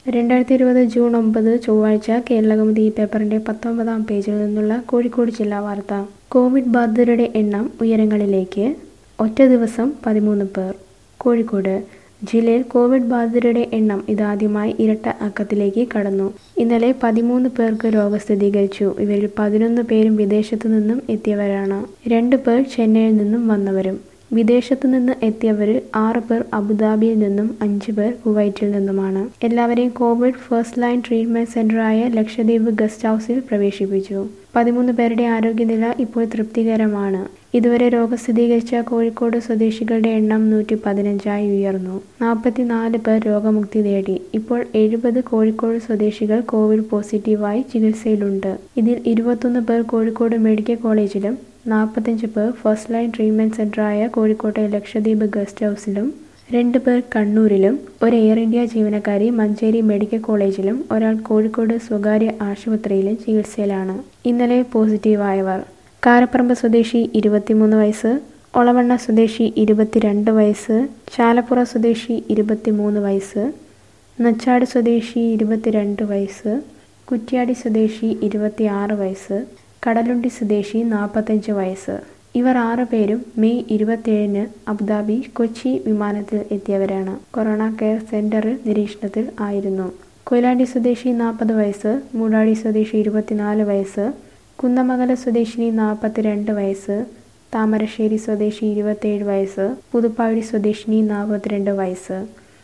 രണ്ടായിരത്തി ഇരുപത് ജൂൺ ഒമ്പത് ചൊവ്വാഴ്ച കേരളകൗമുദി പേപ്പറിന്റെ പത്തൊമ്പതാം പേജിൽ നിന്നുള്ള കോഴിക്കോട് ജില്ലാ വാർത്ത കോവിഡ് ബാധിതരുടെ എണ്ണം ഉയരങ്ങളിലേക്ക് ഒറ്റ ദിവസം പതിമൂന്ന് പേർ കോഴിക്കോട് ജില്ലയിൽ കോവിഡ് ബാധിതരുടെ എണ്ണം ഇതാദ്യമായി ഇരട്ട അക്കത്തിലേക്ക് കടന്നു ഇന്നലെ പതിമൂന്ന് പേർക്ക് രോഗം സ്ഥിരീകരിച്ചു ഇവരിൽ പതിനൊന്ന് പേരും വിദേശത്തു നിന്നും എത്തിയവരാണ് രണ്ട് പേർ ചെന്നൈയിൽ നിന്നും വന്നവരും വിദേശത്തു നിന്ന് എത്തിയവരിൽ ആറ് പേർ അബുദാബിയിൽ നിന്നും അഞ്ച് പേർ കുവൈറ്റിൽ നിന്നുമാണ് എല്ലാവരെയും കോവിഡ് ഫസ്റ്റ് ലൈൻ ട്രീറ്റ്മെന്റ് സെന്ററായ ലക്ഷദ്വീപ് ഗസ്റ്റ് ഹൗസിൽ പ്രവേശിപ്പിച്ചു പതിമൂന്ന് പേരുടെ ആരോഗ്യനില ഇപ്പോൾ തൃപ്തികരമാണ് ഇതുവരെ രോഗം സ്ഥിരീകരിച്ച കോഴിക്കോട് സ്വദേശികളുടെ എണ്ണം നൂറ്റി പതിനഞ്ചായി ഉയർന്നു നാൽപ്പത്തിനാല് പേർ രോഗമുക്തി നേടി ഇപ്പോൾ എഴുപത് കോഴിക്കോട് സ്വദേശികൾ കോവിഡ് പോസിറ്റീവായി ചികിത്സയിലുണ്ട് ഇതിൽ ഇരുപത്തൊന്ന് പേർ കോഴിക്കോട് മെഡിക്കൽ കോളേജിലും നാൽപ്പത്തഞ്ച് പേർ ഫസ്റ്റ് ലൈൻ ട്രീറ്റ്മെന്റ് സെന്ററായ കോഴിക്കോട്ടെ ലക്ഷദ്വീപ് ഗസ്റ്റ് ഹൗസിലും രണ്ട് പേർ കണ്ണൂരിലും ഒരു എയർ ഇന്ത്യ ജീവനക്കാരി മഞ്ചേരി മെഡിക്കൽ കോളേജിലും ഒരാൾ കോഴിക്കോട് സ്വകാര്യ ആശുപത്രിയിലും ചികിത്സയിലാണ് ഇന്നലെ പോസിറ്റീവായവർ കാരപ്പറമ്പ് സ്വദേശി ഇരുപത്തിമൂന്ന് വയസ്സ് ഒളവണ്ണ സ്വദേശി ഇരുപത്തിരണ്ട് വയസ്സ് ചാലപ്പുറ സ്വദേശി ഇരുപത്തിമൂന്ന് വയസ്സ് നച്ചാട് സ്വദേശി ഇരുപത്തിരണ്ട് വയസ്സ് കുറ്റ്യാടി സ്വദേശി ഇരുപത്തിയാറ് വയസ്സ് കടലുണ്ടി സ്വദേശി നാൽപ്പത്തഞ്ച് വയസ്സ് ഇവർ ആറ് പേരും മെയ് ഇരുപത്തിയേഴിന് അബുദാബി കൊച്ചി വിമാനത്തിൽ എത്തിയവരാണ് കൊറോണ കെയർ സെന്ററിൽ നിരീക്ഷണത്തിൽ ആയിരുന്നു കൊയിലാണ്ടി സ്വദേശി നാൽപ്പത് വയസ്സ് മൂടാടി സ്വദേശി ഇരുപത്തിനാല് വയസ്സ് കുന്നമംഗലം സ്വദേശിനി നാൽപ്പത്തിരണ്ട് വയസ്സ് താമരശ്ശേരി സ്വദേശി ഇരുപത്തേഴ് വയസ്സ് പുതുപ്പാടി സ്വദേശിനി നാൽപ്പത്തിരണ്ട് വയസ്സ്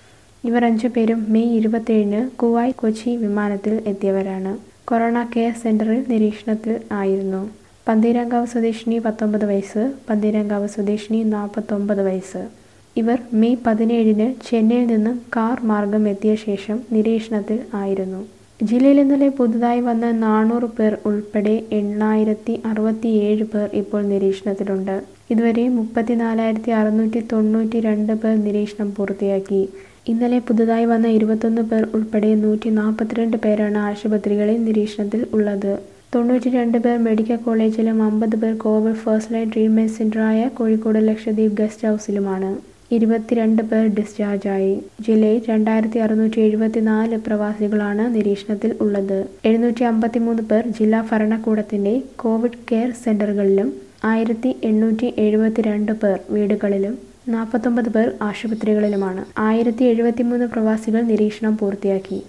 ഇവർ അഞ്ചു പേരും മെയ് ഇരുപത്തിയേഴിന് കുവായ് കൊച്ചി വിമാനത്തിൽ എത്തിയവരാണ് കൊറോണ കെയർ സെന്ററിൽ നിരീക്ഷണത്തിൽ ആയിരുന്നു പന്തീരാങ്കാവ് സ്വദേശിനി പത്തൊമ്പത് വയസ്സ് പന്തീരാങ്കാവ് സ്വദേശിനി നാൽപ്പത്തൊമ്പത് വയസ്സ് ഇവർ മെയ് പതിനേഴിന് ചെന്നൈയിൽ നിന്നും കാർ മാർഗം എത്തിയ ശേഷം നിരീക്ഷണത്തിൽ ആയിരുന്നു ജില്ലയിൽ ഇന്നലെ പുതുതായി വന്ന നാനൂറ് പേർ ഉൾപ്പെടെ എണ്ണായിരത്തി അറുപത്തിയേഴ് പേർ ഇപ്പോൾ നിരീക്ഷണത്തിലുണ്ട് ഇതുവരെ മുപ്പത്തിനാലായിരത്തി അറുന്നൂറ്റി തൊണ്ണൂറ്റി രണ്ട് പേർ നിരീക്ഷണം പൂർത്തിയാക്കി ഇന്നലെ പുതുതായി വന്ന ഇരുപത്തൊന്ന് പേർ ഉൾപ്പെടെ നൂറ്റി നാൽപ്പത്തിരണ്ട് പേരാണ് ആശുപത്രികളിൽ നിരീക്ഷണത്തിൽ ഉള്ളത് തൊണ്ണൂറ്റി രണ്ട് പേർ മെഡിക്കൽ കോളേജിലും അമ്പത് പേർ കോവിഡ് ഫസ്റ്റ് ലൈൻ ട്രീറ്റ്മെന്റ് സെന്ററായ കോഴിക്കോട് ലക്ഷദ്വീപ് ഗസ്റ്റ് ഹൗസിലുമാണ് ഇരുപത്തിരണ്ട് പേർ ഡിസ്ചാർജായി ജില്ലയിൽ രണ്ടായിരത്തി അറുന്നൂറ്റി എഴുപത്തിനാല് പ്രവാസികളാണ് നിരീക്ഷണത്തിൽ ഉള്ളത് എഴുന്നൂറ്റി അമ്പത്തിമൂന്ന് പേർ ജില്ലാ ഭരണകൂടത്തിന്റെ കോവിഡ് കെയർ സെന്ററുകളിലും ആയിരത്തി എണ്ണൂറ്റി എഴുപത്തിരണ്ട് പേർ വീടുകളിലും നാൽപ്പത്തൊമ്പത് പേർ ആശുപത്രികളിലുമാണ് ആയിരത്തി എഴുപത്തിമൂന്ന് പ്രവാസികൾ നിരീക്ഷണം പൂർത്തിയാക്കി